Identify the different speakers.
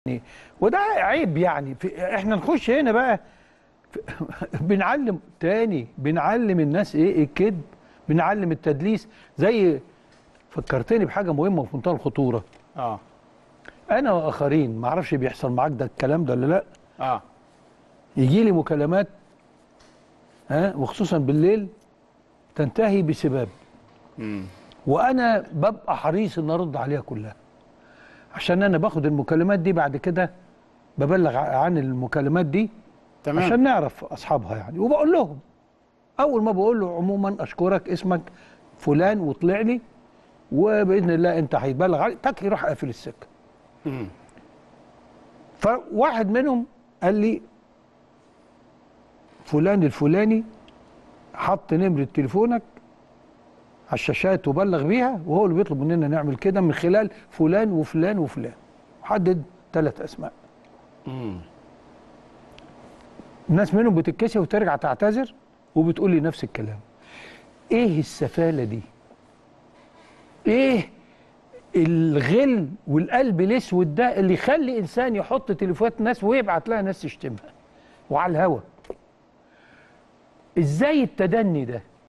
Speaker 1: وده عيب يعني في احنا نخش هنا بقى في بنعلم تاني بنعلم الناس ايه الكذب بنعلم التدليس زي فكرتني بحاجه مهمه وفي منتهى الخطوره
Speaker 2: اه
Speaker 1: انا واخرين ما اعرفش بيحصل معاك ده الكلام ده ولا لا
Speaker 2: اه
Speaker 1: يجي لي مكالمات ها وخصوصا بالليل تنتهي بسباب
Speaker 2: امم
Speaker 1: وانا ببقى حريص ان ارد عليها كلها عشان انا باخد المكالمات دي بعد كده ببلغ ع- عن المكالمات دي
Speaker 2: تمام
Speaker 1: عشان نعرف اصحابها يعني وبقول لهم اول ما بقول له عموما اشكرك اسمك فلان وطلع لي وباذن الله انت هيتبلغ عليك تك يروح قافل السكه
Speaker 2: مم.
Speaker 1: فواحد منهم قال لي فلان الفلاني حط نمرة تليفونك على الشاشات وبلغ بيها وهو اللي بيطلب مننا نعمل كده من خلال فلان وفلان وفلان حدد ثلاث اسماء
Speaker 2: مم.
Speaker 1: الناس منهم بتتكسف وترجع تعتذر وبتقول لي نفس الكلام ايه السفالة دي ايه الغل والقلب الاسود ده اللي يخلي انسان يحط تليفونات ناس ويبعت لها ناس تشتمها وعلى الهوا ازاي التدني ده